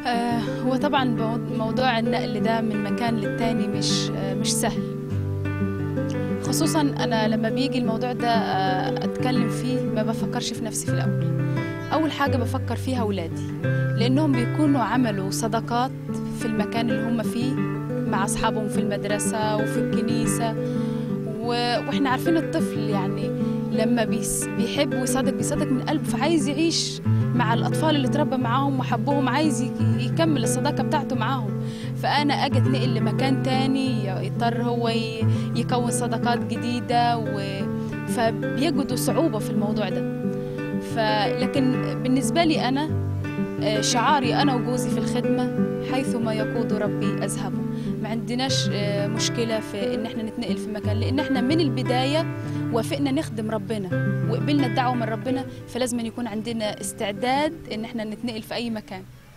آه، هو طبعا مو- موضوع النقل ده من مكان للتاني مش آه، مش سهل خصوصا انا لما بيجي الموضوع ده آه، اتكلم فيه ما بفكرش في نفسي في الاول اول حاجه بفكر فيها اولادي لانهم بيكونوا عملوا صداقات في المكان اللي هم فيه مع اصحابهم في المدرسه وفي الكنيسه و... واحنا عارفين الطفل يعني لما بيس... بيحب ويصادق بيصادق من قلبه فعايز يعيش مع الاطفال اللي اتربى معاهم وحبهم عايز ي- يكمل الصداقه بتاعته معاهم فانا اجي اتنقل لمكان تاني يضطر هو ي- يكون صداقات جديده و... فبيجدوا صعوبه في الموضوع ده فلكن بالنسبه لي انا آه، شعاري انا وجوزي في الخدمه حيثما يقود ربي اذهبه ما عندناش آه، مشكله في ان احنا نتنقل في مكان لان احنا من البدايه وافقنا نخدم ربنا وقبلنا الدعوه من ربنا فلازم يكون عندنا استعداد ان احنا نتنقل في اي مكان